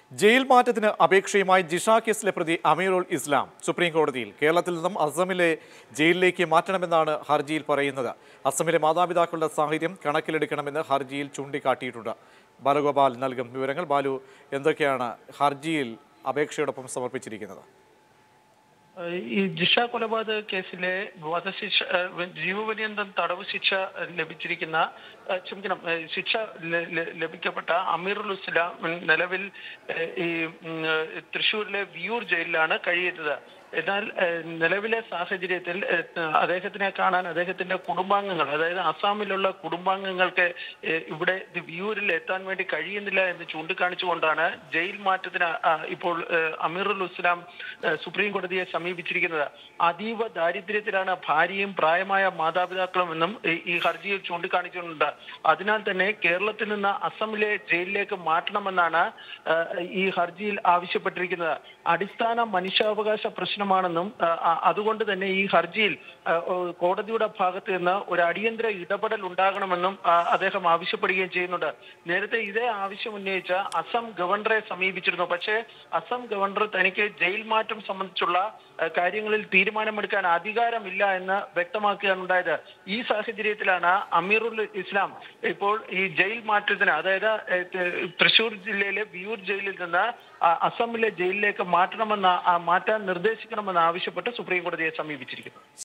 jail മാറ്റത്തിന് അപേക്ഷയുമായി ജിഷ കേസിലെ പ്രതി അമീറുൽ ഇസ്ലാം സുപ്രീം കോടതിയിൽ കേരളത്തിൽ നിന്നും അസമിലെ ജയിലിലേക്ക് മാറ്റണമെന്നാണ് ഹർജിയിൽ പറയുന്നത് അസമിലെ മാതാപിതാക്കളുടെ സാഹചര്യം കണക്കിലെടുക്കണമെന്ന് ഹർജിയിൽ ചൂണ്ടിക്കാട്ടിയിട്ടുണ്ട് ബാലഗോപാൽ നൽകും വിവരങ്ങൾ ബാലു എന്തൊക്കെയാണ് ഹർജിയിൽ അപേക്ഷയോടൊപ്പം സമർപ്പിച്ചിരിക്കുന്നത് ഈ ജിഷ കൊലപാതക കേസിലെ വധശിക്ഷ ഏഹ് ജീവപര്യന്തം തടവ് ശിക്ഷ ലഭിച്ചിരിക്കുന്ന ഏഹ് ക്ഷമിക്കണം ഏഹ് ശിക്ഷ ല- ല- ലഭിക്കപ്പെട്ട അമീറുൽ ഇസ്ലാം നിലവിൽ ഏഹ് ഈ ഉം, ഏഹ് തൃശ്ശൂരിലെ വിയൂർ ജയിലിലാണ് കഴിയുന്നത് എന്നാൽ ഏഹ് നിലവിലെ സാഹചര്യത്തിൽ ഏഹ് അദ്ദേഹത്തിനെ കാണാൻ അദ്ദേഹത്തിന്റെ കുടുംബാംഗങ്ങൾ അതായത് അസാമിലുള്ള കുടുംബാംഗങ്ങൾക്ക് ഏഹ് ഇവിടെ ഇത് വിയൂരിൽ എത്താൻ വേണ്ടി കഴിയുന്നില്ല എന്ന് ചൂണ്ടിക്കാണിച്ചുകൊണ്ടാണ് ജയിൽ മാറ്റത്തിന് ആ, ഇപ്പോൾ ഏഹ് അമീറുൽ ഇസ്ലാം ഏഹ് സുപ്രീം കോടതിയെ സമീപിച്ചിരിക്കുന്നത് അതീവ ദാരിദ്ര്യത്തിലാണ് ഭാര്യയും പ്രായമായ മാതാപിതാക്കളും എന്നും ഈ- ഈ ഹർജിയിൽ ചൂണ്ടിക്കാണിച്ചിട്ടുണ്ട് അതിനാൽ തന്നെ കേരളത്തിൽ നിന്ന് അസമിലെ ജയിലിലേക്ക് മാറ്റണമെന്നാണ് ഏഹ് ഈ ഹർജിയിൽ ആവശ്യപ്പെട്ടിരിക്കുന്നത് അടിസ്ഥാന മനുഷ്യാവകാശ പ്രശ്നമാണെന്നും ഏഹ് അ- അതുകൊണ്ട് തന്നെ ഈ ഹർജിയിൽ ഏഹ് ഓ- കോടതിയുടെ ഭാഗത്ത് നിന്ന് ഒരു അടിയന്തര ഇടപെടൽ ഉണ്ടാകണമെന്നും ആ, അദ്ദേഹം ആവശ്യപ്പെടുകയും ചെയ്യുന്നുണ്ട് നേരത്തെ ഇതേ ആവശ്യം ഉന്നയിച്ച അസം ഗവർണറെ സമീപിച്ചിരുന്നു പക്ഷേ അസം ഗവർണർ തനിക്ക് ജയിൽ മാറ്റം സംബന്ധിച്ചുള്ള ഏഹ് കാര്യങ്ങളിൽ തീരുമാനമെടുക്കാൻ അധികാരമില്ല എന്ന് വ്യക്തമാക്കുകയാണ് ഉണ്ടായത് ഈ സാഹചര്യത്തിലാണ് അമീറുൽ ഇസ്ലാം ഇപ്പോൾ ഈ ജയിൽ മാറ്റത്തിന് അതായത് ഏഹ് ത- തൃശൂർ ജില്ലയിലെ വിയൂർ ജയിലിൽ നിന്ന് ആ, അസമിലെ ജയിലിലേക്ക് മാറ്റണമെന്ന ആ, മാറ്റാൻ നിർദ്ദേശിക്കണമെന്ന് ആവശ്യപ്പെട്ട് സുപ്രീം കോടതിയെ സമീപിച്ചിരിക്കുന്നു